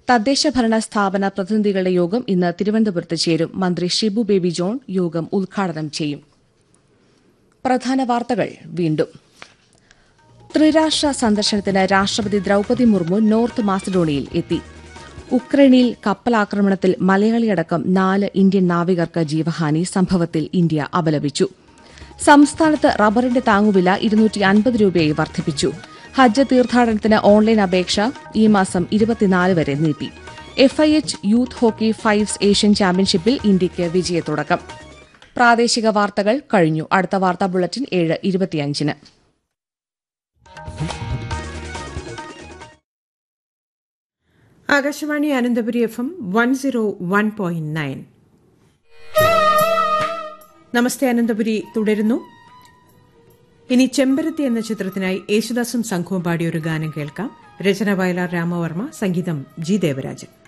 തദ്ദേശ ഭരണ സ്ഥാപന പ്രതിനിധികളുടെ യോഗം ഇന്ന് തിരുവനന്തപുരത്ത് ചേരും മന്ത്രി ഷിബു ബേബി ജോൺ യോഗം ഉദ്ഘാടനം ചെയ്യും പ്രധാന വാർത്തകൾ വീണ്ടും ത്രിരാഷ്ട്ര സന്ദർശനത്തിന് രാഷ്ട്രപതി ദ്രൌപതി മുർമു നോർത്ത് മാസഡോണിയയിൽ എത്തി ഉക്രൈനിൽ കപ്പലാക്രമണത്തിൽ മലയാളിയടക്കം നാല് ഇന്ത്യൻ നാവികർക്ക് ജീവഹാനി സംഭവത്തിൽ ഇന്ത്യ അപലപിച്ചു സംസ്ഥാനത്ത് റബ്ബറിന്റെ താങ്ങുവില ഇരുന്നൂറ്റി അൻപത് രൂപയായി വർദ്ധിപ്പിച്ചു ഹജ്ജ് തീർത്ഥാടനത്തിന് ഓൺലൈൻ അപേക്ഷ ഈ മാസം ഇരുപത്തിനാല് വരെ നീട്ടി FIH youth hockey fives Asian ചാമ്പ്യൻഷിപ്പിൽ ഇന്ത്യയ്ക്ക് വിജയത്തുടക്കം പ്രാദേശിക വാർത്തകൾ കഴിഞ്ഞു അടുത്ത വാർത്താ ബുള്ളറ്റിൻ ഏഴ് ഇരുപത്തിയഞ്ചിന് Akashvani Ananthapuri F M one zero one point nine നമസ്തേ അനന്തപുരി തുടരുന്നു ഇനി ചെമ്പരത്തി എന്ന ചിത്രത്തിനായി യേശുദാസും സംഘവും പാടിയ ഒരു ഗാനം കേൾക്കാം രചന വയലാർ രാമവർമ്മ സംഗീതം ജി ദേവരാജൻ